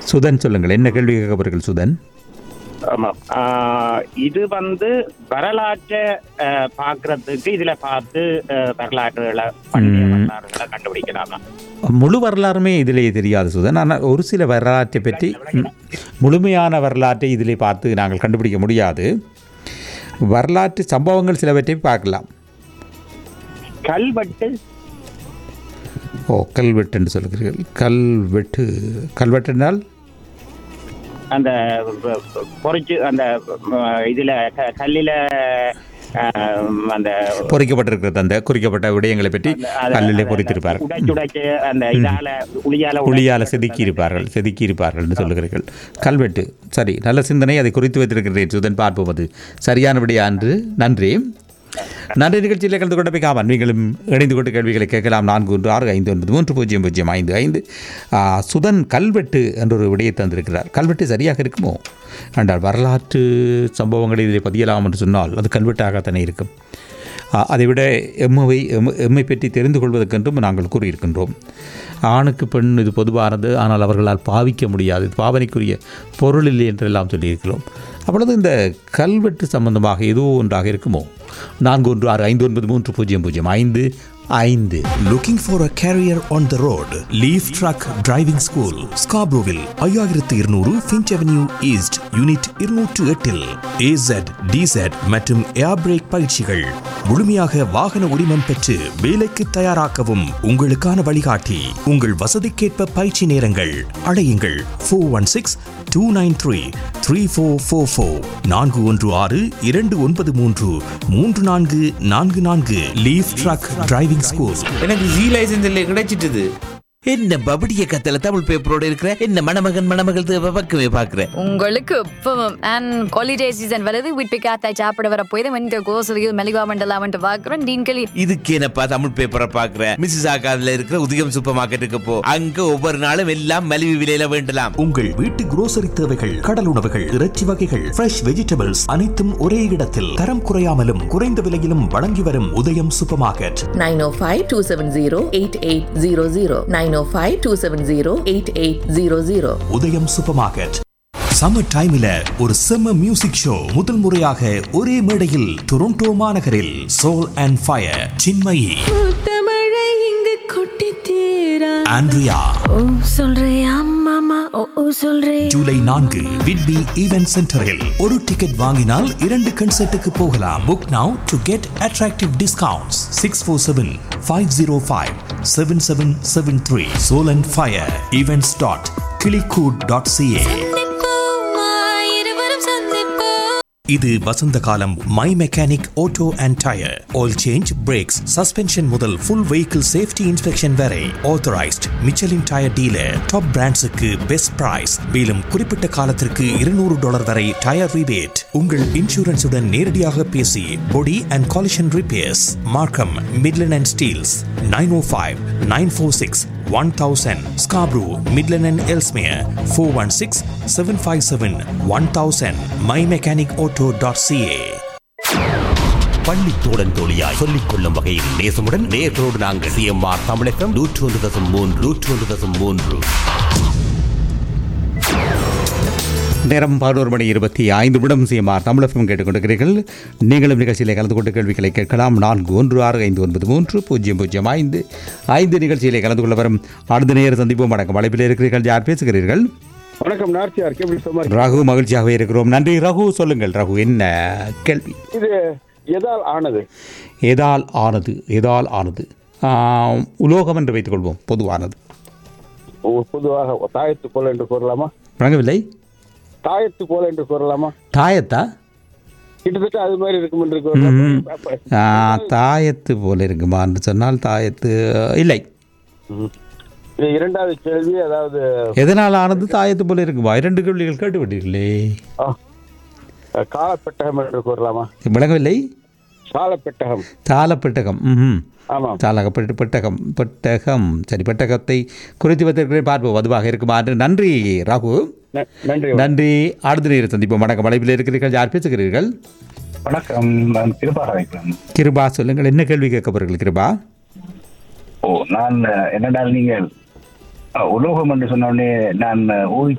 சுதன் சொல்லுங்கள் என்ன கேள்வி கேட்கப்படுங்கள் சுதன் ஆமாம் ஆஹ் இது வந்து வரலாற்றை ஆஹ், பார்க்கறதுக்கு இதுல பார்த்து ஆஹ், வரலாற்றுகளை பண்டைய ம். வரலாறுகளை கண்டுபிடிக்கலாமா முழு வரலாறுமே இதிலே தெரியாது சுதன் ஆனால் ஒரு சில வரலாற்றை பற்றி ம், முழுமையான வரலாற்றை இதிலே பார்த்து நாங்கள் கண்டுபிடிக்க முடியாது வரலாற்று சம்பவங்கள் சிலவற்றை பார்க்கலாம் கல்வெட்டு ஓ கல்வெட்டு என்று சொல்கிறீர்கள் கல்வெட்டு கல்வெட்டு என்றால் அந்த வ- வ- பொறிச்சு அந்த ஆஹ், இதுல க- கல்லில ஆஹ், அந்த பொறிக்கப்பட்டிருக்கிறது அந்த குறிக்கப்பட்ட விடயங்களை பற்றி அது- கல்லிலே அது- பொறித்திருப்பார்கள் உடைச்சு உடைச்சு அந்த இதால உளியால புளியால் உடைச்சு செதுக்கி இருப்பார்கள் செதுக்கி இருப்பார்கள் என்று சொல்லுகிறீர்கள் கல்வெட்டு சரி நல்ல சிந்தனை அதை குறித்து வைத்திருக்கிறேன் சுதன் பார்ப்போம் அது சரியான விடையா என்று நன்றி நன்றி நிகழ்ச்சியில் கலந்து கொண்ட காமன் நீங்களும் இணைந்து கொண்டு கேள்விகளை கேட்கலாம் நான்கு ஒன்று ஆறு ஐந்து ஒன்பது மூன்று பூஜ்ஜியம் பூஜ்ஜியம் ஐந்து ஐந்து ஆ, சுதன் கல்வெட்டு என்ற ஒரு விடையை தந்திருக்கிறார் கல்வெட்டு சரியாக இருக்குமோ என்றால் வரலாற்று சம்பவங்களை இதில் பதியலாம் என்று சொன்னால் அது கல்வெட்டாகத்தானே இருக்கும் ஆ, அதைவிட எம்மை எம் எம்மை பற்றி தெரிந்து கொள்வதற்கென்றும் நாங்கள் கூறியிருக்கின்றோம் ஆணுக்கு பெண் இது பொதுவானது ஆனால் அவர்களால் பாவிக்க முடியாது இது பாவனைக்குரிய பொருள் இல்லை என்றெல்லாம் சொல்லியிருக்கிறோம் அப்பொழுது இந்த கல்வெட்டு சம்பந்தமாக ஏதோ ஒன்றாக இருக்குமோ நான்கு ஒன்று ஆறு ஐந்து ஒன்பது மூன்று பூஜ்ஜியம் பூஜ்ஜியம் ஐந்து ஐந்து Looking for a career on the road? Leaf Truck Driving School, Scarboroughville, ஐயாயிரத்து இருநூறு ஃபின்ச் அவென்யூ ஈஸ்ட் யூனிட் இருநூற்று எட்டில் ஏசட் டிசட் மற்றும் ஏர் பிரேக் பயிற்சிகள் முழுமையாக வாகன உரிமம் பெற்று வேலைக்கு தயாராக்கவும் உங்களுக்கான வழிகாட்டி உங்கள் வசதிக்கேற்ப பயிற்சி நேரங்கள் அழையுங்கள் four one six two nine three three four four four நான்கு ஒன்று ஆறு இரண்டு ஒன்பது மூன்று மூன்று நான்கு நான்கு நான்கு லீஃப் ட்ரக் டிரைவிங் ஸ்கூல் எனக்கு ஜி லைசன்ஸ் இல்லை கிடைச்சிட்டுது என்ன பபடிய கத்தல தமிழ் பேப்பரோட இருக்கிற என்ன மணமகன் மணமகள் தேவை பக்கமே பாக்குறேன் உங்களுக்கு இப்பவும் அண்ட் ஹாலிடே சீசன் வருது வீட்டு காத்தாய் சாப்பிட வர போய் இந்த கோசலியில் மெலிவா மண்டலாமன்ட்டு பார்க்குறோம் டீன்களி இதுக்கு என்னப்பா தமிழ் பேப்பரை பாக்குறேன் மிஸ்ஸஸ் ஆகாதுல இருக்கிற உதயம் சூப்பர் மார்க்கெட்டுக்கு போ அங்க ஒவ்வொரு நாளும் எல்லாம் மலிவு விலையில வேண்டலாம் உங்கள் வீட்டு grocery தேவைகள் கடல் உணவுகள் இறைச்சி வகைகள் ஃப்ரெஷ் வெஜிடபிள்ஸ் அனைத்தும் ஒரே இடத்தில் தரம் குறையாமலும் குறைந்த விலையிலும் வழங்கி வரும் உதயம் சூப்பர் மார்க்கெட் 905-270-8800 905-270-8800 உதயம் சூப்பர் மார்க்கெட் சம்மர் டைம்ல ஒரு செம்ம மியூசிக் ஷோ முதல் முறையாக ஒரே மேடையில் டொரண்டோ மாநகரில் சோல் அண்ட் ஃபயர் சின்மயி முத்தமழை இங்கு கொட்டி தீரா ஆண்ட்ரியா ஓ சொல்றியா மாமா ஓ ஓ சொல்றே ஜூலை நான்கு விட்பி ஈவென்ட் சென்டரில் ஒரு டிக்கெட் வாங்கினால் இரண்டு கன்சர்ட்டுக்கு போகலாம் book now to get attractive discounts six four seven five zero five seven seven seven three soul and fire events dot clickgood dot CA இருவரும் சந்திப்போம் இது வசந்த காலம் my mechanic auto and tyre oil change brakes suspension முதல் full vehicle safety inspection வரை authorised Michelin tyre dealer top பிராண்ட்ஸுக்கு best price மேலும் குறிப்பிட்ட காலத்திற்கு இருநூறு டாலர் வரை டயர் ரிபேட் உங்கள் இன்சூரன்ஸுடன் நேரடியாக பேசி body and collision repairs Markham Midland and Steeles nine o five nine four six one thousand Scarborough Midland and Ellesmere four one six seven five seven one thousand my mechanic auto dot CA பள்ளி தோழன் தோழியாய் சொல்லிக் கொள்ளும் வகையில் நேசமுடன் நேர்களோடு நாங்கள் CMR தமிழகம் நூற்று ஒன்று தசம் மூன்று நூற்று ஒன்று தசம் மூன்று நேரம் பதினோரு மணி இருபத்தி ஐந்து நிமிடம் சிஎம்ஆர் தமிழகம் கேட்டுக்கொண்டிருக்கிறீர்கள் நீங்களும் நிகழ்ச்சியிலே கலந்து கொண்டு கேள்விகளை கேட்கலாம் நான்கு ஒன்று ஆறு ஐந்து ஒன்பது மூன்று பூஜ்ஜியம் பூஜ்ஜியம் ஐந்து ஐந்து நிகழ்ச்சியிலே கலந்து கொள்ள வரும் அடுத்த நேர சந்திப்போம் வணக்கம் அழைப்பில் இருக்கிறீர்கள் யார் பேசுகிறீர்கள் வணக்கம் நார்த்தியார் எப்படி சும்மா இருக்கீங்க? ரகு மகிழ்ச்சியாகவே இருக்கிறோம் நன்றி ரகு சொல்லுங்கள் ரகு என்ன கேள்வி இது எதால் ஆனது எதால் ஆனது எதால் ஆனது ஆம், உலோகம் என்று வைத்துக்கொள்வோம் பொதுவானது ஒ- பொதுவாக தாயத்து போல என்று கூறலாமா வழங்கவில்லை தாயத்து போல என்று கூறலாமா தாயத்தா கிட்டத்தட்ட அது மாதிரி இருக்கும் என்று கூறலாமா? அப்ப- ஆ, தாயத்து போல இருக்குமா என்று சொன்னால் தாயத்து இல்லை ம். இது இரண்டாவது கேள்வி அதாவது எதனால் ஆனது தாயத்து போல இருக்குமா இரண்டு கேள்விகள் கேட்டுவிட்டீர்களே ஆ, காலப்பெட்டகம் என்று கூறலாமா விளங்கவில்லை காலப்பெட்டகம் தாளப்பெட்டகம் ம் ஆமாம் தாளகப்பட்டு பெட்டகம் பெட்டகம் சரி பெட்டகத்தை குறித்து வைத்திருக்கிறேன் பார்ப்போம் அதுவாக இருக்குமா என்று நன்றி ராகு ந- நன்றி நன்றி அடுத்த நேரம் சந்திப்போம் வணக்கம் அழைப்பில் இருக்கிறீர்கள் யார் பேசுகிறீர்கள் வணக்கம் நான் திருபாராய்க்கிறேன் கிருபா சொல்லுங்கள் என்ன கேள்வி கேட்க போறீர்கள் கிருபா ஓ நான் என்னடா நீங்கள் அஹ், உலோகம் என்று சொன்ன உடனே நான் ஊகிச்ச